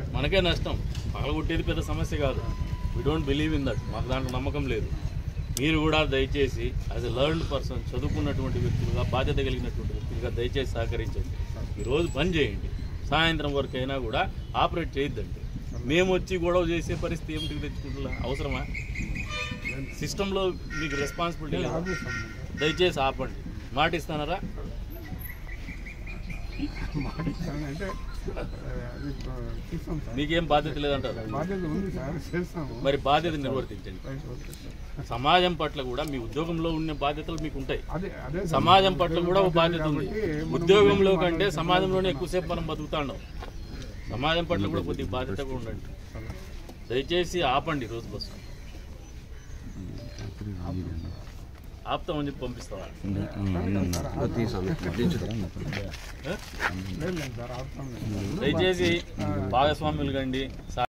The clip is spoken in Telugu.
మనకే నష్టం పగలగొట్టేది పెద్ద సమస్య కాదు we don't believe in that మాకు దాంట్లో నమ్మకం లేదు మీరు కూడా దయచేసి యాజ్ ఎ లర్న్డ్ పర్సన్ చదువుకున్నటువంటి వ్యక్తులుగా బాధ్యత కలిగినటువంటి వ్యక్తులుగా దయచేసి సహకరించండి ఈరోజు పని చేయండి సాయంత్రం వరకు అయినా కూడా ఆపరేట్ చేయొద్దండి మేము వచ్చి గొడవ చేసే పరిస్థితి ఏమిటి తెచ్చుకుంటున్నా అవసరమా సిస్టంలో మీకు రెస్పాన్సిబిలిటీ లేదా దయచేసి ఆపండి మాట ఇస్తానరా అంటే ఆ, అది ఆ, చూస్తాం సార్ మీకేం బాధ్యత లేదంటారు బాధ్యత ఉంది సార్ చేస్తాము మరి బాధ్యత నిర్వర్తించండి రైట్, ఓకే సార్. సమాజం పట్ల కూడా మీ ఉద్యోగంలో ఉన్న బాధ్యతలు మీకు ఉంటాయి అదే అదే సార్. సమాజం పట్ల కూడా ఒక బాధ్యత ఉంది కాబట్టి మనం ఉద్యోగంలో కంటే సమాజంలోనే ఎక్కువసేపు మనం బతుకుతాండం సమాజం పట్ల కూడా కొద్దిగా బాధ్యతగా ఉండండి దయచేసి ఆపండి రోజు బస్సు ఆపుతామని చెప్పి పంపిస్తావా లేదు లేదు సార్ ఆపుతాం లేదు. దయచేసి భాగస్వాములు కండి